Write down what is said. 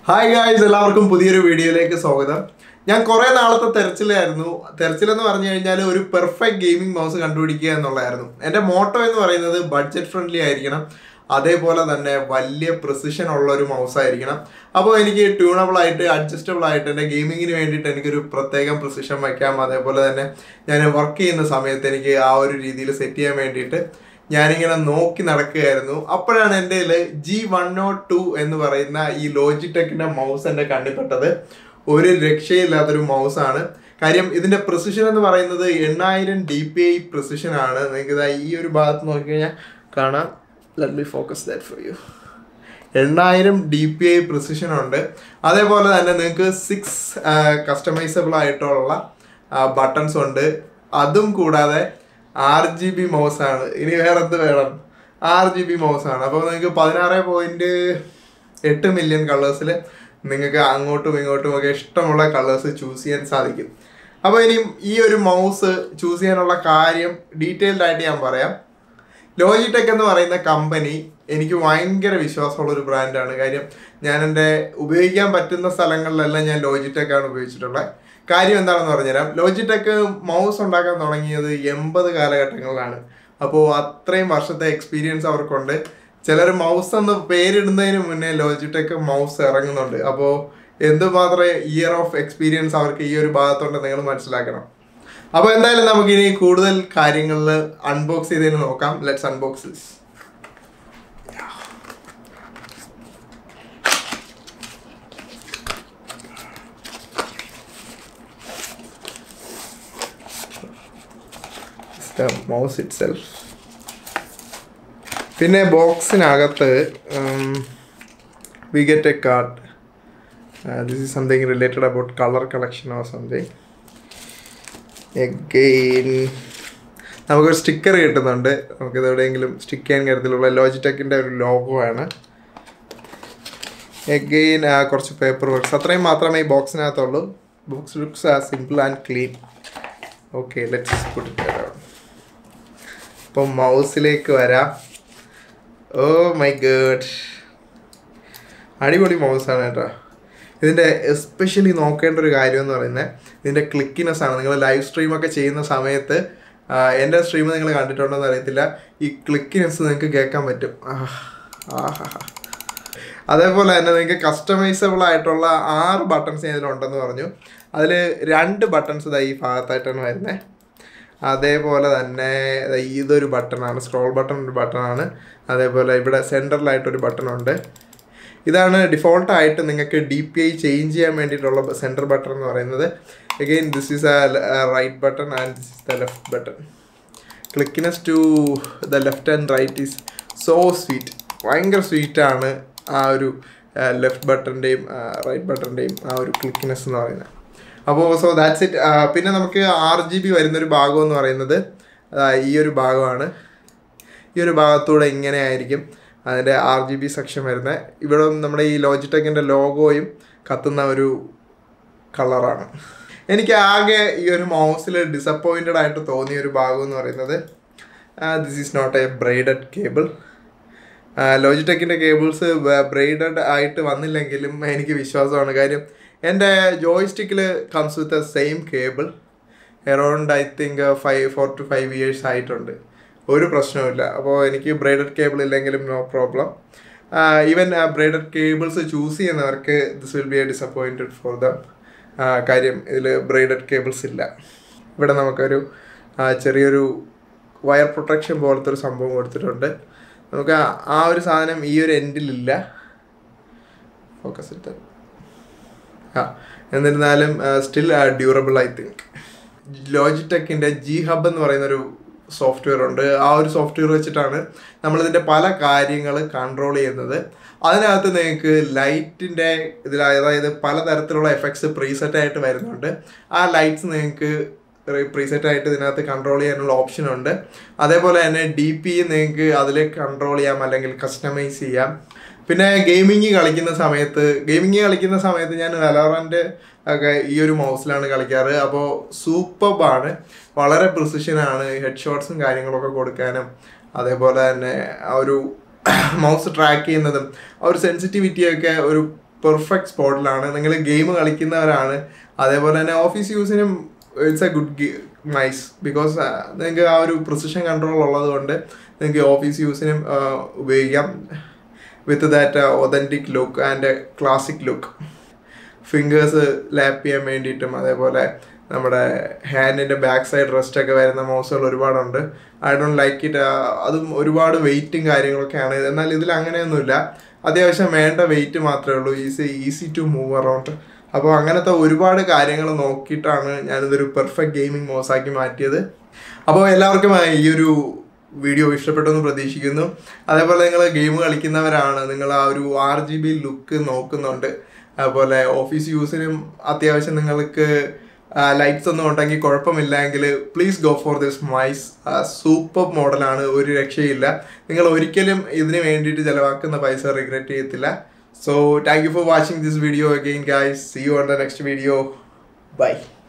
Hi guys എല്ലാവർക്കും പുതിയൊരു വീഡിയോയിലേക്ക് സ്വാഗതം ഞാൻ കുറേ നാളത്തെ തെരച്ചിലായിരുന്നു തെരച്ചിലെന്ന് പറഞ്ഞു കഴിഞ്ഞാൽ ഒരു പെർഫെക്റ്റ് ഗെയിമിംഗ് മൗസ് കണ്ടുപിടിക്കുക എന്നുള്ളതായിരുന്നു എൻ്റെ മോട്ടോ എന്ന് പറയുന്നത് ബഡ്ജറ്റ് ഫ്രണ്ട്ലി ആയിരിക്കണം അതേപോലെ തന്നെ വലിയ പ്രിസിഷൻ ഉള്ള ഒരു മൗസ് ആയിരിക്കണം അപ്പോൾ എനിക്ക് ട്യൂണബിൾ ആയിട്ട് അഡ്ജസ്റ്റബിൾ ആയിട്ട് എൻ്റെ ഗെയിമിങ്ങിന് വേണ്ടിയിട്ട് എനിക്കൊരു പ്രത്യേകം പ്രിസിഷൻ വയ്ക്കാം അതേപോലെ തന്നെ ഞാൻ വർക്ക് ചെയ്യുന്ന സമയത്ത് എനിക്ക് ആ ഒരു രീതിയിൽ സെറ്റ് ചെയ്യാൻ വേണ്ടിയിട്ട് ഞാനിങ്ങനെ നോക്കി നടക്കുകയായിരുന്നു അപ്പോഴാണ് എൻ്റെ ജി വൺ നോട്ട് ടു എന്ന് പറയുന്ന ഈ ലോജിടെക്കിന്റെ മൗസ് എൻ്റെ കണ്ണിപ്പെട്ടത് ഒരു രക്ഷയില്ലാത്തൊരു മൗസ് ആണ് കാര്യം ഇതിന്റെ പ്രിസിഷൻ എന്ന് പറയുന്നത് എണ്ണായിരം ഡി പി ഐ പ്രിസിഷൻ ആണ് നിങ്ങൾക്ക് ഇതാ ഈ ഒരു ഭാഗത്ത് നോക്കിക്കഴിഞ്ഞാൽ കാണാം let me focus that for you എണ്ണായിരം ഡി പി ഐ പ്രിസിഷൻ ഉണ്ട് അതേപോലെ തന്നെ നിങ്ങൾക്ക് സിക്സ് കസ്റ്റമൈസബിൾ ആയിട്ടുള്ള ബട്ടൺസ് ഉണ്ട് അതും കൂടാതെ ആറ് ജി ബി മൗസ് ആണ് ഇനി വേറെ എന്ത് വേണം ആറ് ജി ബി മൗസ് ആണ് അപ്പോൾ നിങ്ങൾക്ക് പതിനാറ് പോയിന്റ് എട്ട് മില്യൺ കളേഴ്സിൽ നിങ്ങൾക്ക് അങ്ങോട്ടും ഇങ്ങോട്ടും ഒക്കെ ഇഷ്ടമുള്ള കളേഴ്സ് ചൂസ് ചെയ്യാൻ സാധിക്കും അപ്പോൾ ഇനിയും ഈ ഒരു മൗസ് ചൂസ് ചെയ്യാനുള്ള കാര്യം ഡീറ്റെയിൽഡ് ആയിട്ട് ഞാൻ പറയാം ലോജിടെക് എന്ന് പറയുന്ന കമ്പനി എനിക്ക് ഭയങ്കര വിശ്വാസമുള്ള ഒരു ബ്രാൻഡാണ് കാര്യം ഞാൻ എൻ്റെ ഉപയോഗിക്കാൻ പറ്റുന്ന സ്ഥലങ്ങളിലെല്ലാം ഞാൻ ലോജിടെക് ആണ് ഉപയോഗിച്ചിട്ടുള്ളത് കാര്യം എന്താണെന്ന് പറഞ്ഞുതരാം ലോജിടെക് മൗസ് ഉണ്ടാക്കാൻ തുടങ്ങിയത് എൺപത് കാലഘട്ടങ്ങളിലാണ് അപ്പോൾ അത്രയും വർഷത്തെ എക്സ്പീരിയൻസ് അവർക്കുണ്ട് ചിലർ മൗസ് എന്ന് പേരിടുന്നതിന് മുന്നേ ലോജിടെക് മൗസ് ഇറങ്ങുന്നുണ്ട് അപ്പോൾ എന്തുമാത്രം ഇയർ ഓഫ് എക്സ്പീരിയൻസ് അവർക്ക് ഈ ഒരു ഭാഗത്തുണ്ട് നിങ്ങൾ മനസ്സിലാക്കണം അപ്പോൾ എന്തായാലും നമുക്ക് ഇനി കൂടുതൽ കാര്യങ്ങളിൽ അൺബോക്സ് ചെയ്തതിന് നോക്കാം let's unbox this mouse itself പിന്നെ ബോക്സിനകത്ത് we get a card this is something related about colour collection or something again നമുക്കൊരു സ്റ്റിക്കർ കിട്ടുന്നുണ്ട് നമുക്കിത് എവിടെയെങ്കിലും സ്റ്റിക്ക് ചെയ്യാൻ കാര്യത്തിലുള്ള ലോജിടെക്കിൻ്റെ ഒരു ലോഗോ ആണ് എഗെയിൻ കുറച്ച് പേപ്പർ വർക്ക്സ് അത്രയും മാത്രമേ ഈ ബോക്സിനകത്തുള്ളൂ box looks a simple and clean okay let's put it അപ്പം മൗസിലേക്ക് വരാം ഓ മൈ ഗേഡ് അടിപൊളി മൗസാണ് കേട്ടോ ഇതിൻ്റെ എസ്പെഷ്യലി നോക്കേണ്ട ഒരു കാര്യം എന്ന് പറയുന്നത് ഇതിൻ്റെ ക്ലിക്കിനെസ് ആണ് നിങ്ങൾ ലൈവ് സ്ട്രീമൊക്കെ ചെയ്യുന്ന സമയത്ത് ആ, എൻ്റെ സ്ട്രീം നിങ്ങൾ കണ്ടിട്ടുണ്ടോ എന്ന് അറിയത്തില്ല ഈ ക്ലിക്കിനെസ് നിങ്ങൾക്ക് കേൾക്കാൻ പറ്റും ആഹ്. ആഹാ അതേപോലെ തന്നെ നിങ്ങൾക്ക് കസ്റ്റമൈസബിൾ ആയിട്ടുള്ള ആറ് ബട്ടൺസ് ഇതിലുണ്ടെന്ന് പറഞ്ഞു അതിൽ രണ്ട് ബട്ടൺസ് ഇതാ ഈ ഭാഗത്തായിട്ടാണ് വരുന്നത് അതേപോലെ തന്നെ ദാ ഇതൊരു ബട്ടണാണ് സ്ക്രോൾ ബട്ടൺ ഒരു ബട്ടണാണ് അതേപോലെ ഇവിടെ സെൻറ്ററിലായിട്ടൊരു ബട്ടൺ ഉണ്ട് ഇതാണ് ഡിഫോൾട്ട് ആയിട്ട് നിങ്ങൾക്ക് ഡി പി ഐ ചേഞ്ച് ചെയ്യാൻ വേണ്ടിയിട്ടുള്ള സെൻറ്റർ ബട്ടൺ എന്ന് പറയുന്നത് again this is a right button and this is the left button clickiness to the left and right is so sweet ഭയങ്കര സ്വീറ്റാണ് ആ ഒരു ലെഫ്റ്റ് ബട്ടൻ്റെയും റൈറ്റ് ബട്ടൻ്റെയും ആ ഒരു ക്ലിക്കിനെസ് എന്ന് പറയുന്നത് അപ്പോൾ സോ ദാറ്റ്സ് ഇറ്റ് പിന്നെ നമുക്ക് ആറ് ജി ബി വരുന്നൊരു ഭാഗം എന്ന് പറയുന്നത് ആ, ഈ ഒരു ഭാഗമാണ് ഈ ഒരു ഭാഗത്തൂടെ ഇങ്ങനെ ആയിരിക്കും അതിൻ്റെ ആർ ജി ബി സെക്ഷൻ വരുന്നത് ഇവിടെ നമ്മുടെ ഈ ലോജിടെക്കിൻ്റെ ലോഗോയും കത്തുന്ന ഒരു കളറാണ് എനിക്ക് ആകെ ഈ ഒരു മൗസിൽ ഡിസപ്പോയിൻറ്റഡ് ആയിട്ട് തോന്നിയ ഒരു ഭാഗം എന്ന് പറയുന്നത് this is not a braided cable ലോജിടെക്കിൻ്റെ കേബിൾസ് ബ്രൈഡഡ് ആയിട്ട് വന്നില്ലെങ്കിലും എനിക്ക് വിശ്വാസമാണ് കാര്യം എൻ്റെ ജോയ്സ്റ്റിക്കിൽ comes with a same cable around I think five four two five years ആയിട്ടുണ്ട് ഒരു പ്രശ്നവുമില്ല അപ്പോൾ എനിക്ക് ബ്രൈഡഡ് കേബിൾ ഇല്ലെങ്കിലും no problem even braided cables choose ചെയ്യുന്നവർക്ക് this will be a disappointed for them കാര്യം ഇതിൽ ബ്രൈഡഡ് കേബിൾസ് ഇല്ല ഇവിടെ നമുക്കൊരു ആ, ചെറിയൊരു വയർ പ്രൊട്ടക്ഷൻ പോലത്തെ ഒരു സംഭവം കൊടുത്തിട്ടുണ്ട് നമുക്ക് ആ- ആ ഒരു സാധനം ഈ ഒരു എൻഡിലില്ല ഫോക്കസ് ഇട്ട് ആ എന്നിരുന്നാലും സ്റ്റിൽ ഡ്യൂറബിൾ ഐ തിങ്ക് ലോജിടെക്കിൻ്റെ ജി ഹബ് എന്ന് പറയുന്ന ഒരു സോഫ്റ്റ്വെയർ ഉണ്ട് ആ ഒരു സോഫ്റ്റ്വെയർ വെച്ചിട്ടാണ് നമ്മളിതിൻ്റെ പല കാര്യങ്ങൾ കൺട്രോൾ ചെയ്യുന്നത് അതിനകത്ത് നിങ്ങൾക്ക് ലൈറ്റിൻ്റെ ഇതിൽ അതായത് പലതരത്തിലുള്ള എഫക്ട്സ് പ്രീസെറ്റ് ആയിട്ട് വരുന്നുണ്ട് ആ ലൈറ്റ്സ് നിങ്ങൾക്ക് പ്രീസെറ്റ് ആയിട്ട് ഇതിനകത്ത് കൺട്രോൾ ചെയ്യാനുള്ള ഓപ്ഷൻ ഉണ്ട് അതേപോലെ തന്നെ ഡി പി നിങ്ങൾക്ക് അതിൽ കൺട്രോൾ ചെയ്യാം അല്ലെങ്കിൽ കസ്റ്റമൈസ് ചെയ്യാം പിന്നെ ഗെയിമിങ് കളിക്കുന്ന സമയത്ത് ഗെയിമിങ് കളിക്കുന്ന സമയത്ത് ഞാൻ വെലോറൻ്റ് ഒക്കെ ഈ ഒരു മൗസിലാണ് കളിക്കാറ് അപ്പോൾ സൂപ്പർബാണ് വളരെ പ്രിസിഷനാണ് ഹെഡ് ഷോട്ട്സും കാര്യങ്ങളൊക്കെ കൊടുക്കാനും അതേപോലെ തന്നെ ആ ഒരു മൗസ് ട്രാക്ക് ചെയ്യുന്നതും ആ ഒരു സെൻസിറ്റിവിറ്റിയൊക്കെ ഒരു പെർഫെക്റ്റ് സ്പോട്ടിലാണ് നിങ്ങൾ ഗെയിം കളിക്കുന്നവരാണ് അതേപോലെ തന്നെ ഓഫീസ് യൂസിനും it's a good mice because നിങ്ങൾക്ക് ആ ഒരു പ്രിസിഷൻ കൺട്രോൾ ഉള്ളത് കൊണ്ട് നിങ്ങൾക്ക് ഓഫീസ് യൂസിനും ഉപയോഗിക്കാം with that authentic look and classic look fingers ലാപ്പ് ചെയ്യാൻ വേണ്ടിയിട്ടും അതേപോലെ നമ്മുടെ ഹാൻഡിൻ്റെ ബാക്ക് സൈഡ് റെസ്റ്റ് ഒക്കെ വരുന്ന മൗസുകൾ ഒരുപാടുണ്ട് ഐ ഡോണ്ട് ലൈക്ക് ഇറ്റ് അതും ഒരുപാട് വെയിറ്റും കാര്യങ്ങളൊക്കെയാണ് എന്നാൽ ഇതിൽ അങ്ങനെയൊന്നുമില്ല അത്യാവശ്യം വേണ്ട വെയിറ്റ് മാത്രമേ ഉള്ളൂ easy easy to move around അപ്പോൾ അങ്ങനത്തെ ഒരുപാട് കാര്യങ്ങൾ നോക്കിയിട്ടാണ് ഞാനിതൊരു പെർഫെക്റ്റ് ഗെയിമിംഗ് മോസാക്കി മാറ്റിയത് അപ്പോൾ എല്ലാവർക്കും ഈ ഒരു വീഡിയോ ഇഷ്ടപ്പെട്ടെന്ന് പ്രതീക്ഷിക്കുന്നു അതേപോലെ നിങ്ങൾ ഗെയിം കളിക്കുന്നവരാണ് നിങ്ങൾ ആ ഒരു ആർ ജി ബി ലുക്ക് നോക്കുന്നുണ്ട് അതുപോലെ ഓഫീസ് യൂസിനും അത്യാവശ്യം നിങ്ങൾക്ക് ലൈറ്റ്സ് ഒന്നും ഉണ്ടെങ്കിൽ കുഴപ്പമില്ലെങ്കിൽ please go for this mice super മോഡലാണ് ഒരു രക്ഷയില്ല നിങ്ങൾ ഒരിക്കലും ഇതിന് വേണ്ടിയിട്ട് ചിലവാക്കുന്ന പൈസ റിഗ്രറ്റ് ചെയ്യത്തില്ല so thank you for watching this video again guys see you on the next video by